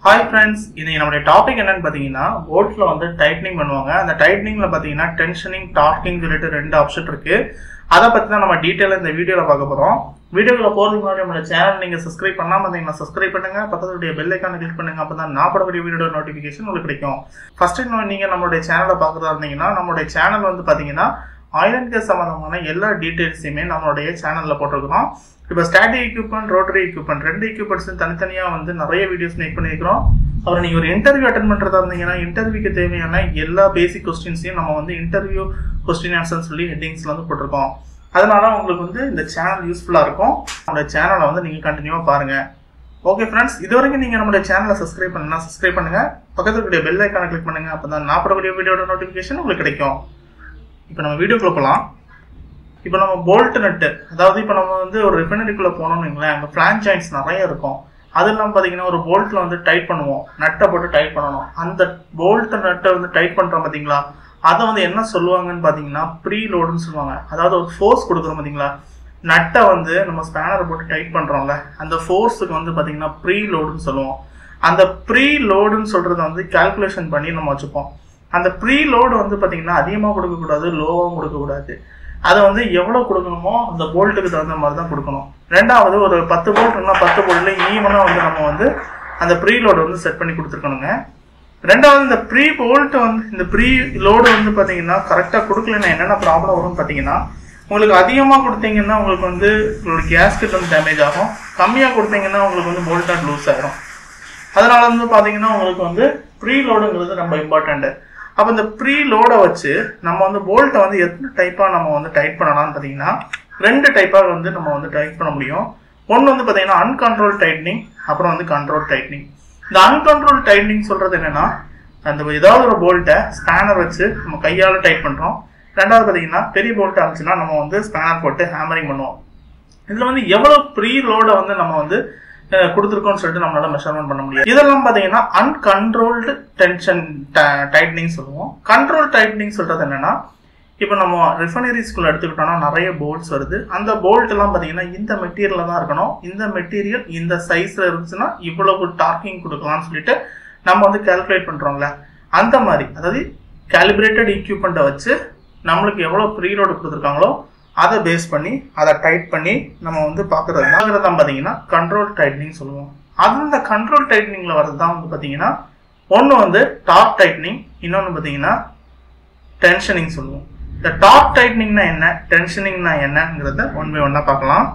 hi friends இன்னைக்கு நம்மளுடைய topic என்னன்னு பார்த்தீங்கன்னா போட்ல வந்து டைட்னிங் பண்ணுவாங்க அந்த டைட்னிங்ல பார்த்தீங்கன்னா டென்ஷனிங் டார்க்கிங் சொல்லிட்டு ரெண்டு ஆப்ஷன் இருக்கு அதை பற்றி தான் நம்ம டீட்டெயிலாக இந்த வீடியோவில் பார்க்க போகிறோம் வீடியோக்குள்ள போகிறதுக்கு முன்னாடி நம்மளோட சேனல் நீங்கள் சப்ஸ்கிரைப் பண்ணாமல் இருந்தீங்கன்னா சப்ஸ்கிரைப் பண்ணுங்க பக்கத்துடைய பெல் ஐக்கான கிளிக் பண்ணுங்க அப்போ தான் நான் போடக்கூடிய வீடியோட நோட்டிஃபிகேஷன் உங்களுக்கு கிடைக்கும் ஃபர்ஸ்ட் நீங்கள் நம்மளுடைய சேனலை பார்க்குறதா இருந்தீங்கன்னா நம்மளுடைய சேனல் வந்து பார்த்தீங்கன்னா ஆயில் அண்ட் கேஸ் சம்மந்தமான எல்லா டீட்டெயில்ஸையுமே நம்மளுடைய சேனலில் போட்டிருக்கிறோம் இப்போ ஸ்டாட்டிக் எக்யூப்மெண்ட் ரோட்டரி எக்யூப்மெண்ட் ரெண்டு எக்யூப்மெண்ட்ஸும் தனித்தனியாக வந்து நிறைய வீடியோஸ் மேக் பண்ணியிருக்கிறோம் அப்புறம் நீங்கள் ஒரு இன்டர்வியூ அட்டன் பண்ணுறதா இருந்தீங்கன்னா இன்டர்வியூக்கு தேவையான எல்லா பேசிக் கொஸ்டின்ஸையும் நம்ம வந்து இன்டர்வியூ கொஸ்டின் ஆன்சர்னு சொல்லி ஹெட்டிங்ஸில் வந்து போட்டிருக்கோம் அதனால உங்களுக்கு வந்து இந்த சேனல் யூஸ்ஃபுல்லாக இருக்கும் நம்மளோட சேனலை வந்து நீங்கள் கண்டினியூவாக பாருங்கள் ஓகே ஃப்ரெண்ட்ஸ் இது வரைக்கும் நீங்கள் நம்மளுடைய சேனலை சப்ஸ்கிரைப் பண்ணா சப்ஸ்கிரைப் பண்ணுங்கள் பக்கத்தில் இருக்கக்கூடிய பெல் ஐக்கானை கிளிக் பண்ணுங்கள் அப்போ தான் நான் போடக்கூடிய வீடியோட நோட்டிஃபிகேஷன் உங்களுக்கு கிடைக்கும் இப்போ நம்ம வீடியோக்குள்ள போகலாம் இப்போ நம்ம போல்ட் நட்டு அதாவது இப்போ நம்ம வந்து ஒரு ரிஃபைனரிக்குள்ளே போனோம்னு வைங்களேன் அங்கே ஃப்ளான் ஜாயின்ட்ஸ் நிறைய இருக்கும் அது இல்லாமல் பார்த்தீங்கன்னா ஒரு போல்ட்டில் வந்து டைட் பண்ணுவோம் நட்டை போட்டு டைட் பண்ணணும் அந்த போல்ட் நட்டை வந்து டைட் பண்ணுறோம் பார்த்தீங்களா அதை வந்து என்ன சொல்லுவாங்கன்னு பார்த்தீங்கன்னா ப்ரீ லோடுன்னு சொல்லுவாங்க அதாவது ஒரு ஃபோர்ஸ் கொடுக்குறோம் பார்த்தீங்களா நட்டை வந்து நம்ம ஸ்பேனரை போட்டு டைட் பண்ணுறோம்ல அந்த ஃபோர்ஸுக்கு வந்து பார்த்தீங்கன்னா ப்ரீ லோடுன்னு சொல்லுவோம் அந்த ப்ரீ லோடுன்னு சொல்கிறத வந்து கால்குலேஷன் பண்ணி நம்ம வச்சுப்போம் அந்த ப்ரீ லோடு வந்து பார்த்தீங்கன்னா அதிகமாக கொடுக்கக்கூடாது லோவாகவும் கொடுக்கக்கூடாது அதை வந்து எவ்வளோ கொடுக்கணுமோ அந்த போல்ட்டுக்கு தகுந்த மாதிரி தான் கொடுக்கணும் ரெண்டாவது ஒரு பத்து போல்ட் இருந்தால் பத்து போல்ட்டில் ஈவனாக வந்து நம்ம வந்து அந்த ப்ரீ லோடு வந்து செட் பண்ணி கொடுத்துருக்கணுங்க ரெண்டாவது இந்த ப்ரீ போல்ட் வந்து இந்த ப்ரீ லோடு வந்து பார்த்தீங்கன்னா கரெக்டாக கொடுக்கலன்னா என்னென்ன ப்ராப்ளம் வரும்னு பார்த்தீங்கன்னா உங்களுக்கு அதிகமாக கொடுத்தீங்கன்னா உங்களுக்கு வந்து உங்களோட கேஸ்கெட் வந்து டேமேஜ் ஆகும் கம்மியாக கொடுத்தீங்கன்னா உங்களுக்கு வந்து போல்ட் லூஸ் ஆயிரும் அதனால வந்து பார்த்தீங்கன்னா உங்களுக்கு வந்து ப்ரீ லோடுங்கிறது ரொம்ப இம்பார்ட்டண்ட்டு அப்போ இந்த ப்ரீ லோடை வச்சு நம்ம வந்து போல்ட்டை வந்து எத்தனை டைப்பாக நம்ம வந்து டைட் பண்ணலாம்னு பார்த்தீங்கன்னா ரெண்டு டைப்பாக வந்து நம்ம வந்து டைட் பண்ண முடியும் ஒன்று வந்து பார்த்தீங்கன்னா அன்கண்ட்ரோல் டைட்னிங் அப்புறம் வந்து கண்ட்ரோல் டைட்னிங் இந்த அன்கண்ட்ரோல் டைட்னிங் சொல்கிறது என்னென்னா அந்த ஏதாவது ஒரு போல்ட்டை ஸ்பேனர் வச்சு நம்ம கையால் டைட் பண்ணுறோம் ரெண்டாவது பார்த்தீங்கன்னா பெரிய போல்ட் இருந்துச்சுன்னா நம்ம வந்து ஸ்பேனர் போட்டு ஹேமரிங் பண்ணுவோம் இதில் வந்து எவ்வளோ ப்ரீ லோடை வந்து நம்ம வந்து கொடுத்துருக்கோம்னு சொல்லிட்டு நம்மளால மெஷர்மெண்ட் பண்ண முடியாது இதெல்லாம் பார்த்தீங்கன்னா அன்கண்ட்ரோல்டு டென்ஷன் டைட்னிங் சொல்லுவோம் கண்ட்ரோல் டைட்னிங் சொல்றது என்னன்னா இப்போ நம்ம ரிஃபைனரி ஸ்கூல் எடுத்துக்கிட்டோம்னா நிறைய போல்ட்ஸ் வருது அந்த போல்ட் எல்லாம் பார்த்தீங்கன்னா இந்த மெட்டீரியலில் தான் இருக்கணும் இந்த மெட்டீரியல் இந்த சைஸில் இருந்துச்சுன்னா இவ்வளவு டார்க்கிங் கொடுக்கலாம்னு சொல்லிட்டு நம்ம வந்து கால்குலேட் பண்ணுறோம்ல அந்த மாதிரி அதாவது கேலிபிரேட்டட் எக்யூப்மெண்ட்டை வச்சு நம்மளுக்கு எவ்வளோ ப்ரீலோடு கொடுத்துருக்காங்களோ அதை பேஸ் பண்ணி அதை டைட் பண்ணி நம்ம வந்து பார்க்குறது தான் தான் பார்த்தீங்கன்னா கண்ட்ரோல் டைட்னிங் சொல்லுவோம் அது இந்த கண்ட்ரோல் டைட்னிங்கில் வர்றது தான் வந்து பார்த்தீங்கன்னா ஒன்று வந்து டாப் டைட்னிங் இன்னொன்று பார்த்தீங்கன்னா டென்ஷனிங் சொல்லுவோம் இந்த டாப் டைட்னிங்னா என்ன டென்ஷனிங்னா என்னங்கிறத ஒன் பை ஒன்னாக பார்க்கலாம்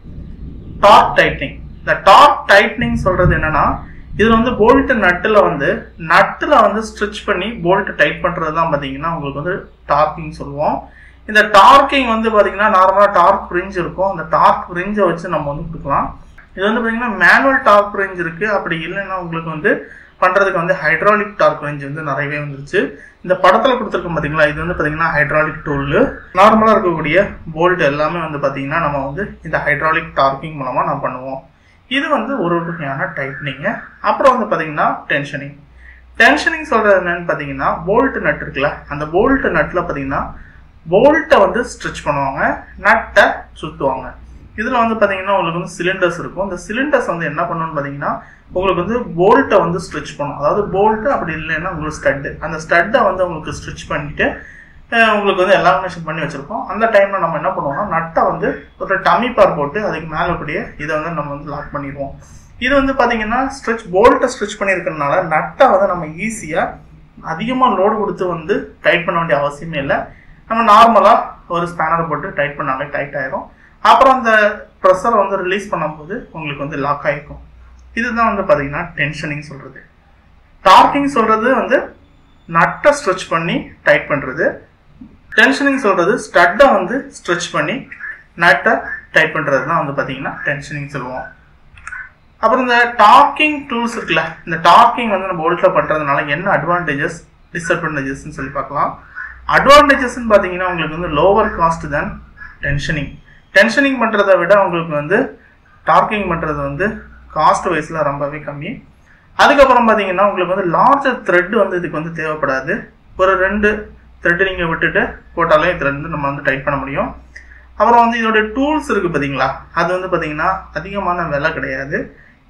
டாப் டைட்னிங் இந்த டாப் டைட்னிங் சொல்கிறது என்னன்னா இதில் வந்து போல்ட் நட்டில் வந்து நட்டில் வந்து ஸ்ட்ரிச் பண்ணி போல்ட் டைட் பண்ணுறது தான் பார்த்தீங்கன்னா உங்களுக்கு வந்து டார்க்கிங் சொல்லுவோம் இந்த டார்க்கிங் வந்து பார்த்தீங்கன்னா நார்மலாக டார்க் ஃப்ரிஞ்ச் இருக்கும் அந்த டார்க் ஃப்ரிஞ்சை வச்சு நம்ம வந்து கொடுக்கலாம் இது வந்து பார்த்தீங்கன்னா மேனுவல் டார்க் ஃப்ரிஞ்ச் இருக்குது அப்படி இல்லைன்னா உங்களுக்கு வந்து பண்ணுறதுக்கு வந்து ஹைட்ராலிக் டார்க் ரேஞ்ச் வந்து நிறையவே வந்துருச்சு இந்த படத்தில் கொடுத்துருக்கோம் பார்த்தீங்களா இது வந்து பார்த்தீங்கன்னா ஹைட்ராலிக் டூல் நார்மலாக இருக்கக்கூடிய போல்ட் எல்லாமே வந்து பார்த்தீங்கன்னா நம்ம வந்து இந்த ஹைட்ராலிக் டார்க்கிங் மூலமாக நம்ம பண்ணுவோம் இது வந்து ஒரு வகையான டைட்னிங்கு அப்புறம் வந்து பார்த்தீங்கன்னா டென்ஷனிங் டென்ஷனிங் சொல்கிறது என்னன்னு பார்த்தீங்கன்னா போல்ட் நட் இருக்குல்ல அந்த போல்ட் நட்டில் பார்த்தீங்கன்னா போல்ட்டை வந்து ஸ்ட்ரிச் பண்ணுவாங்க நட்டை சுற்றுவாங்க இதில் வந்து பார்த்தீங்கன்னா உங்களுக்கு வந்து சிலிண்டர்ஸ் இருக்கும் இந்த சிலிண்டர்ஸ் வந்து என்ன பண்ணணும்னு பார்த்தீங்கன்னா உங்களுக்கு வந்து போல்ட்டை வந்து ஸ்ட்ரிச் பண்ணும் அதாவது போல்ட்டு அப்படி இல்லைன்னா உங்களுக்கு ஸ்டட்டு அந்த ஸ்டட்டை வந்து உங்களுக்கு ஸ்ட்ரிச் பண்ணிட்டு உங்களுக்கு வந்து எலாமினேஷன் பண்ணி வச்சுருக்கோம் அந்த டைமில் நம்ம என்ன பண்ணுவோம்னா நட்டை வந்து ஒரு டம்மி பார் போட்டு அதுக்கு மேலே இருக்கக்கூடிய இதை வந்து நம்ம வந்து லாக் பண்ணிடுவோம் இது வந்து பார்த்தீங்கன்னா ஸ்ட்ரிச் போல்ட்டை ஸ்ட்ரிச் பண்ணியிருக்கிறதுனால நட்டை வந்து நம்ம ஈஸியாக அதிகமாக லோடு கொடுத்து வந்து டைட் பண்ண வேண்டிய அவசியமே இல்லை நம்ம நார்மலாக ஒரு ஸ்பேனர் போட்டு டைட் பண்ணாலே டைட் ஆயிரும் அப்புறம் அந்த ப்ரெஷரை வந்து ரிலீஸ் பண்ணும்போது உங்களுக்கு வந்து லாக் ஆகிருக்கும் இதுதான் வந்து பார்த்தீங்கன்னா டென்ஷனிங் சொல்கிறது டார்க்கிங் சொல்கிறது வந்து நட்டை ஸ்ட்ரெச் பண்ணி டைட் பண்ணுறது டென்ஷனிங் சொல்கிறது ஸ்டட்டை வந்து ஸ்ட்ரெச் பண்ணி நட்டை டைட் பண்ணுறது தான் வந்து பார்த்தீங்கன்னா டென்ஷனிங் சொல்லுவோம் அப்புறம் இந்த டார்க்கிங் டூல்ஸ் இருக்குல்ல இந்த டார்க்கிங் வந்து நம்ம போல்ட்டில் பண்ணுறதுனால என்ன அட்வான்டேஜஸ் டிஸ்அட்வான்டேஜஸ்ன்னு சொல்லி பார்க்கலாம் அட்வான்டேஜஸ்ன்னு பார்த்தீங்கன்னா உங்களுக்கு வந்து lower cost then tensioning tensioning பண்ணுறதை விட உங்களுக்கு வந்து டார்க்கிங் பண்ணுறது வந்து காஸ்ட் வைஸில் ரொம்பவே கம்மி அதுக்கப்புறம் பார்த்தீங்கன்னா உங்களுக்கு வந்து லார்ஜர் த்ரெட் வந்து இதுக்கு வந்து தேவைப்படாது ஒரு ரெண்டு த்ரெட்டு நீங்கள் விட்டுட்டு போட்டாலே இது ரெண்டு நம்ம வந்து டைட் பண்ண முடியும் அப்புறம் வந்து இதோட டூல்ஸ் இருக்குது பார்த்தீங்களா அது வந்து பார்த்தீங்கன்னா அதிகமான விலை கிடையாது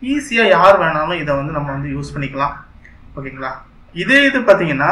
ஈஸியாக யார் வேணாலும் இதை வந்து நம்ம வந்து யூஸ் பண்ணிக்கலாம் ஓகேங்களா இதே இது பார்த்தீங்கன்னா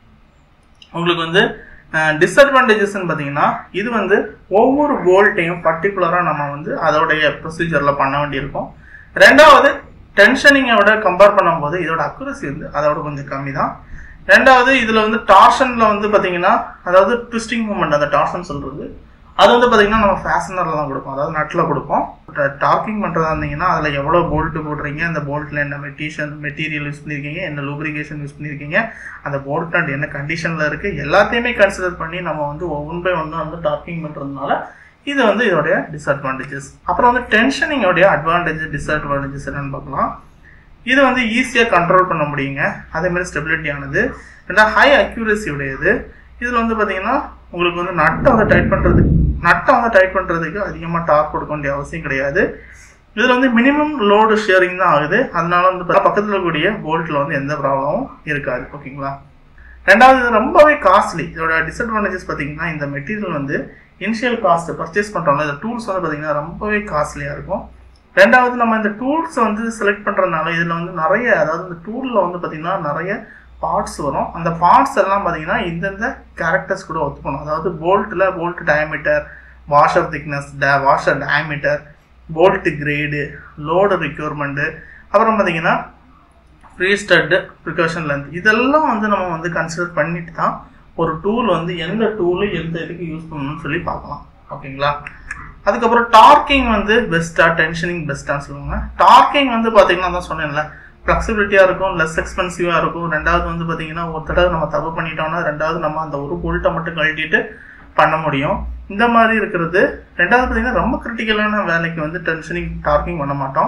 உங்களுக்கு வந்து டிஸ்அட்வான்டேஜஸ்ன்னு பார்த்தீங்கன்னா இது வந்து ஒவ்வொரு போல்ட்டையும் பர்டிகுலராக நம்ம வந்து அதோடைய ப்ரொசீஜரில் பண்ண வேண்டியிருக்கும் ரெண்டாவது டென்ஷனிங்கை விட கம்பேர் பண்ணும்போது இதோட அக்குரசி வந்து அதோட கொஞ்சம் கம்மி தான் ரெண்டாவது இதில் வந்து டார்ஷனில் வந்து பார்த்தீங்கன்னா அதாவது ட்விஸ்டிங் மூமெண்ட் அந்த டார்ஷன் சொல்கிறது அது வந்து பார்த்தீங்கன்னா நம்ம ஃபேஷனரில் தான் கொடுப்போம் அதாவது நட்டில் கொடுப்போம் டார்க்கிங் பண்ணுறதா இருந்தீங்கன்னா அதில் எவ்வளோ போல்ட்டு போடுறீங்க அந்த போல்ட்டில் என்ன மெட்டீஷன் மெட்டீரியல் யூஸ் பண்ணியிருக்கீங்க என்ன லூப்ரிகேஷன் யூஸ் பண்ணியிருக்கீங்க அந்த போல்ட் அண்ட் என்ன கண்டிஷனில் இருக்குது எல்லாத்தையுமே கன்சிடர் பண்ணி நம்ம வந்து ஒவ்வொன் பை ஒன்று வந்து டார்க்கிங் பண்ணுறதுனால இது வந்து இதோடைய டிஸ்அட்வான்டேஜஸ் அப்புறம் வந்து டென்ஷனிங்கோடைய அட்வான்டேஜ் டிஸ்அட்வான்டேஜஸ் என்னன்னு பார்க்கலாம் இது வந்து ஈஸியாக கண்ட்ரோல் பண்ண முடியுங்க அதே மாதிரி ஸ்டெபிலிட்டியானது ரெண்டாவது ஹை அக்யூரசி உடையது இதில் வந்து பார்த்தீங்கன்னா உங்களுக்கு வந்து நட்டை வந்து டைட் பண்ணுறதுக்கு நட்டை வந்து டைட் பண்ணுறதுக்கு அதிகமாக டார்க் கொடுக்க வேண்டிய அவசியம் கிடையாது இதில் வந்து மினிமம் லோடு ஷேரிங் தான் ஆகுது அதனால வந்து பக்கத்தில் இருக்கக்கூடிய போல்ட்டில் வந்து எந்த ப்ராப்ளமும் இருக்காது ஓகேங்களா ரெண்டாவது இது ரொம்பவே காஸ்ட்லி இதோட டிஸ்அட்வான்டேஜஸ் பார்த்தீங்கன்னா இந்த மெட்டீரியல் வந்து இனிஷியல் காஸ்ட் பர்ச்சேஸ் பண்ணுறோம்ல இந்த டூல்ஸ் வந்து பார்த்தீங்கன்னா ரொம்பவே காஸ்ட்லியாக இருக்கும் ரெண்டாவது நம்ம இந்த டூல்ஸ் வந்து செலக்ட் பண்ணுறதுனால இதில் வந்து நிறைய அதாவது இந்த டூலில் வந்து பார்த்திங்கன்னா நிறைய பார்ட்ஸ் வரும் அந்த பார்ட்ஸ் எல்லாம் பார்த்தீங்கன்னா இந்தந்த கேரக்டர்ஸ் கூட ஒத்துக்கணும் அதாவது போல்ட்டில் போல்ட் டயமீட்டர் வாஷர் திக்னஸ் டே washer diameter bolt grade load requirement அப்புறம் பார்த்தீங்கன்னா ஃப்ரீ ஸ்டட்டு ப்ரிகாஷன் லென்த் இதெல்லாம் வந்து நம்ம வந்து கன்சிடர் பண்ணிட்டு தான் ஒரு டூல் வந்து எந்த டூலு எந்த இதுக்கு யூஸ் பண்ணணும்னு சொல்லி பார்க்கலாம் ஓகேங்களா அதுக்கப்புறம் டார்க்கிங் வந்து பெஸ்ட்டாக டென்ஷனிங் பெஸ்ட்டான்னு சொல்லுவாங்க டார்க்கிங் வந்து பார்த்தீங்கன்னா தான் சொன்னேன்ல ஃப்ளெக்சிபிலிட்டியாக இருக்கும் லெஸ் எக்ஸ்பென்சிவாக இருக்கும் ரெண்டாவது வந்து பார்த்தீங்கன்னா ஒரு தடவை நம்ம தப்பு பண்ணிட்டோம்னா ரெண்டாவது நம்ம அந்த ஒரு போல்ட்டை மட்டும் கழட்டிட்டு பண்ண முடியும் இந்த மாதிரி இருக்கிறது ரெண்டாவது பார்த்தீங்கன்னா ரொம்ப கிரிட்டிக்கலான வேலைக்கு வந்து டென்ஷனிங் டார்க்கிங் பண்ண மாட்டோம்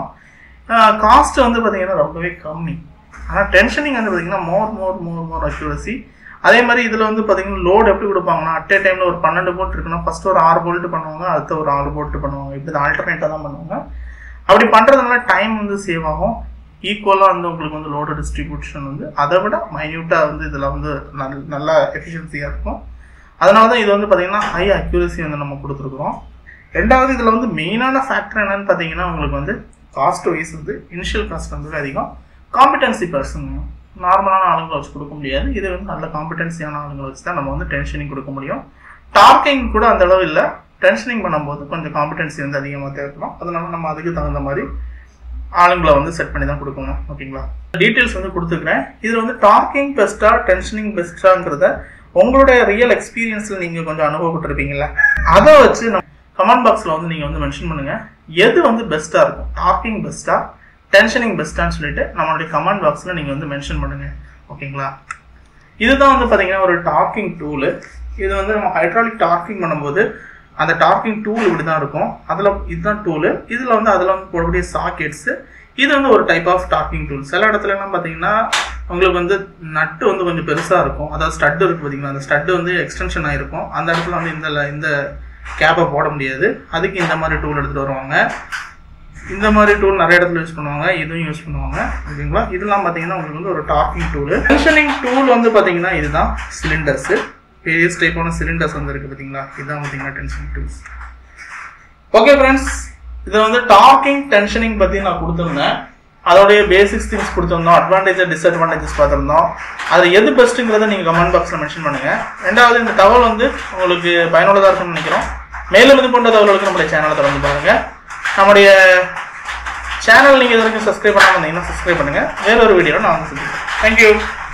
காஸ்ட் வந்து பார்த்தீங்கன்னா ரொம்பவே கம்மி ஆனால் டென்ஷனிங் வந்து பார்த்தீங்கன்னா மோர் மோர் மோர் மோர் அக்யூரசி அதே மாதிரி இதில் வந்து பார்த்தீங்கன்னா லோடு எப்படி கொடுப்பாங்கன்னா அட் ஏ டைமில் ஒரு பன்னெண்டு போல்ட் இருக்குன்னா ஃபர்ஸ்ட் ஒரு ஆறு போல்ட் பண்ணுவாங்க அடுத்து ஒரு ஆறு போல்ட் பண்ணுவாங்க இப்படி ஆல்டர்னேட்டாக தான் பண்ணுவாங்க அப்படி பண்ணுறதுனால டைம் வந்து சேவ் ஆகும் ஈக்குவலாக வந்து உங்களுக்கு வந்து லோடு டிஸ்ட்ரிபியூஷன் வந்து அதை விட மைன்யூட்டாக வந்து இதில் வந்து நல் நல்ல எஃபிஷியன்சியாக இருக்கும் அதனால தான் இது வந்து பார்த்தீங்கன்னா ஹை அக்யூரசி வந்து நம்ம கொடுத்துருக்குறோம் ரெண்டாவது இதில் வந்து மெயினான ஃபேக்டர் என்னன்னு பார்த்தீங்கன்னா உங்களுக்கு வந்து காஸ்ட் வைஸ் வந்து இனிஷியல் காஸ்ட் வந்து அதிகம் காம்பிடன்சி பர்சன் நார்மலான ஆளுங்களை வச்சு கொடுக்க முடியாது இது வந்து நல்ல காம்பிடன்சியான ஆளுங்களை வச்சு தான் நம்ம வந்து டென்ஷனிங் கொடுக்க முடியும் டார்க்கிங் கூட அந்த அளவு இல்லை டென்ஷனிங் பண்ணும்போது கொஞ்சம் காம்பிடன்சி வந்து அதிகமாக தேவைப்படும் அதனால நம்ம அதுக்கு தகுந்த மாதிரி ஆளுங்களை வந்து செட் பண்ணி தான் கொடுக்கணும் ஓகேங்களா டீட்டெயில்ஸ் வந்து கொடுத்துக்கிறேன் இதில் வந்து டார்க்கிங் பெஸ்ட்டா டென்ஷனிங் பெஸ்ட்டாங்கிறத உங்களுடைய ரியல் எக்ஸ்பீரியன்ஸில் நீங்கள் கொஞ்சம் அனுபவப்பட்டிருப்பீங்கல்ல அதை வச்சு நம்ம கமெண்ட் பாக்ஸில் வந்து நீங்கள் வந்து மென்ஷன் பண்ணுங்கள் எது வந்து பெஸ்ட்டாக இருக்கும் டார்க்கிங் பெஸ்ட்டாக டென்ஷனிங் பெஸ்ட்டான்னு சொல்லிட்டு நம்மளுடைய கமெண்ட் பாக்ஸில் நீங்கள் வந்து மென்ஷன் பண்ணுங்கள் ஓகேங்களா இதுதான் வந்து பார்த்தீங்கன்னா ஒரு டார்க்கிங் டூலு இது வந்து நம்ம ஹைட்ராலிக் டார்க்கிங் பண்ணும்போது அந்த டார்க்கிங் டூல் இப்படி தான் இருக்கும் அதில் இதுதான் டூலு இதில் வந்து அதில் வந்து போடக்கூடிய சாக்கெட்ஸு இது வந்து ஒரு டைப் ஆஃப் டார்க்கிங் டூல் சில இடத்துலலாம் பார்த்தீங்கன்னா உங்களுக்கு வந்து நட்டு வந்து கொஞ்சம் பெருசாக இருக்கும் அதாவது ஸ்டட்டு இருக்குது பார்த்தீங்கன்னா அந்த ஸ்டட்டு வந்து எக்ஸ்டென்ஷன் ஆகிருக்கும் அந்த இடத்துல வந்து இந்த இந்த கேப்பை போட முடியாது அதுக்கு இந்த மாதிரி டூல் எடுத்துகிட்டு வருவாங்க இந்த மாதிரி டூல் நிறைய இடத்துல யூஸ் பண்ணுவாங்க இதுவும் யூஸ் பண்ணுவாங்க ஓகேங்களா இதெல்லாம் பார்த்தீங்கன்னா உங்களுக்கு வந்து ஒரு டார்க்கிங் டூல் டென்ஷனிங் டூல் வந்து பார்த்தீங்கன்னா இதுதான் சிலிண்டர்ஸு வேரியஸ் டைப்பான சிலிண்டர்ஸ் வந்து இருக்குது பார்த்தீங்களா இதுதான் பார்த்தீங்கன்னா டென்ஷனிங் டூல்ஸ் ஓகே ஃப்ரெண்ட்ஸ் இது வந்து டார்க்கிங் டென்ஷனிங் பற்றி நான் கொடுத்துருந்தேன் அதோடைய பேசிக்ஸ் திங்ஸ் கொடுத்துருந்தோம் அட்வான்டேஜ் டிஸ்அட்வான்டேஜஸ் பார்த்துருந்தோம் அதில் எது பெஸ்ட்டுங்கிறத நீங்கள் கமெண்ட் பாக்ஸில் மென்ஷன் பண்ணுங்கள் ரெண்டாவது இந்த தகவல் வந்து உங்களுக்கு பயனுள்ளதாக இருக்கும்னு நினைக்கிறோம் மேலும் இது போன்ற தகவல்களுக்கு நம்மளுடைய சேனலை தொடர்ந்து பாருங்கள் நம்முடைய சேனல் நீங்கள் இது வரைக்கும் சப்ஸ்கிரைப் பண்ணாமல் இருந்தீங்கன்னா சப்ஸ்கிரைப் பண்ணுங்கள் வேற ஒரு வீடியோவில் நான் வந்து சந்திக்கிறேன் தேங்க்யூ